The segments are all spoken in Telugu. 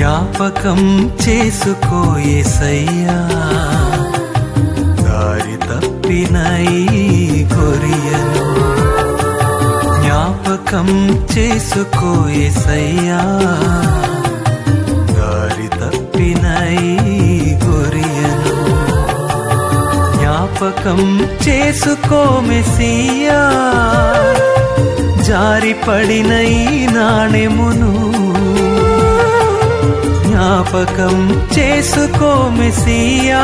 జ్ఞాపకం చేసుకో ఏసయ్యా దారి తప్పిన ఈ కొరియను జ్ఞాపకం చేసుకో ఏసయ్యా దారి తప్పిన ఈ కొరియను జ్ఞాపకం చేసుకో మెస్సియా జారి పడిన ఈ నాణెమును జ్ఞాపకం చేసుకో మెస్సియా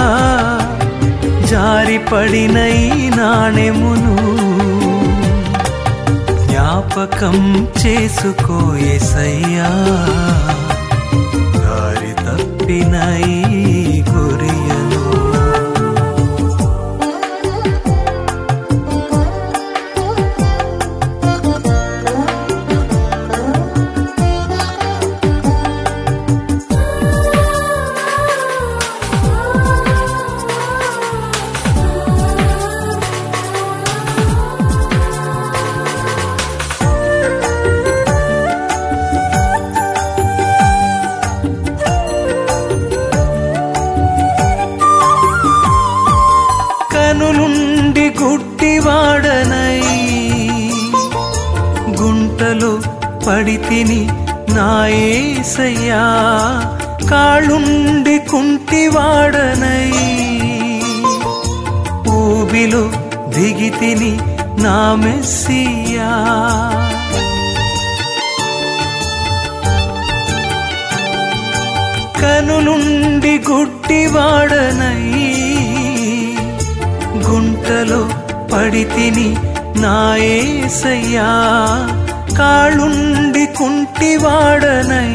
జారి పడిన ఈ నాణెమును జ్ఞాపకం చేసుకో ఎసయ్యా దారి తప్పిన ఈ గురియను కనులుండి గుడ్డివాడనై గుంటలో పడితిని నాయసయ్యా కాళ్ళుండి కుంటివాడనై ఊబిలో దిగితిని నా మెస్సియా కనులుండి గుడ్డివాడనై గుంటలో పడితిని నాయసయ్యా కాళ్ళుండి కుంటివాడనై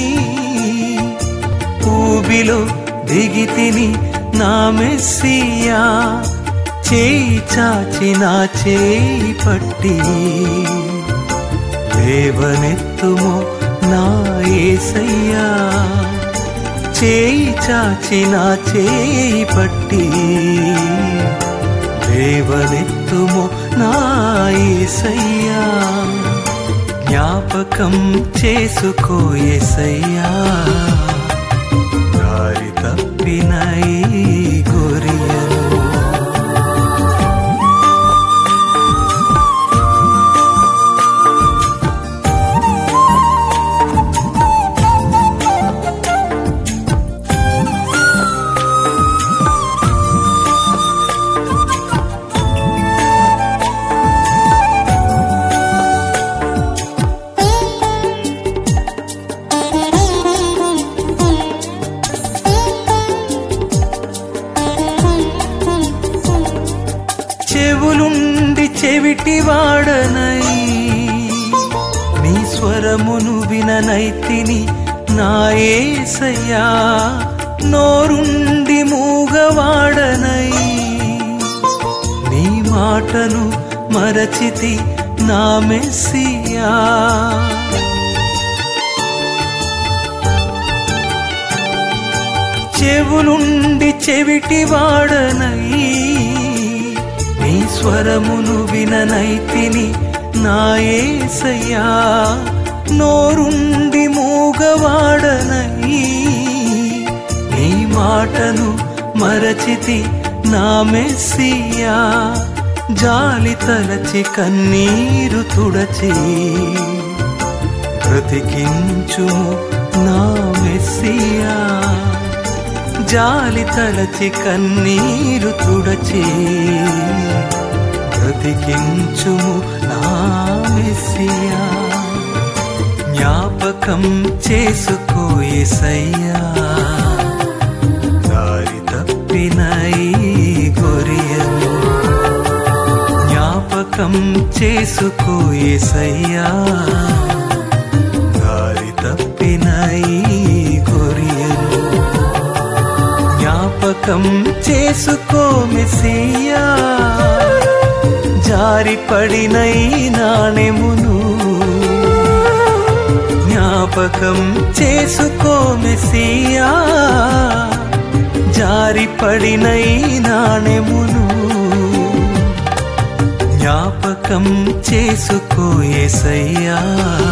ఊబిలో దిగితిని నా మెస్సియా చేయి చాచి నా చేయి పట్టి లేవనెత్తుమో నా ఏసయ్యా చేయి చాచి నా చేయి పట్టి దేవనెత్తుము నా ఏసయ్యా జ్ఞాపకం చేసుకో ఏసయ్యా దారి తప్పిన ఈ గొరియను చెవులుండి చెవిటి వాడనై నీ స్వరమును విననైతిని నా ఏసయ్యా నోరుండి మూగవాడనై నీ మాటను మరచితి నా మెస్సియా చెవులుండి చెవిటి వాడనై నీ స్వరమును విననైతిని నా ఏసయ్యా నోరుండి మూగవాడనై నీ మాటను మరచితి నా మెస్సియా జాలి తలచి కన్నీరు తుడచి బ్రతికించుము నా మెస్సియా జాలి తలచి కన్నీరు తుడచి బ్రతికించుము నా మెస్సియా జ్ఞాపకం చేసుకో ఏసయ్యా దారి తప్పిన ఈ గొరియను జ్ఞాపకం చేసుకో ఏసయ్యా దారి తప్పిన ఈ గొరియను జ్ఞాపకం చేసుకో మెస్సియా జారి పడిన ఈ నాణెమును జ్ఞాపకం చేసుకో మెస్సియా జారి పడిన ఈ నాణెమును జ్ఞాపకం చేసుకో ఏసయ్యా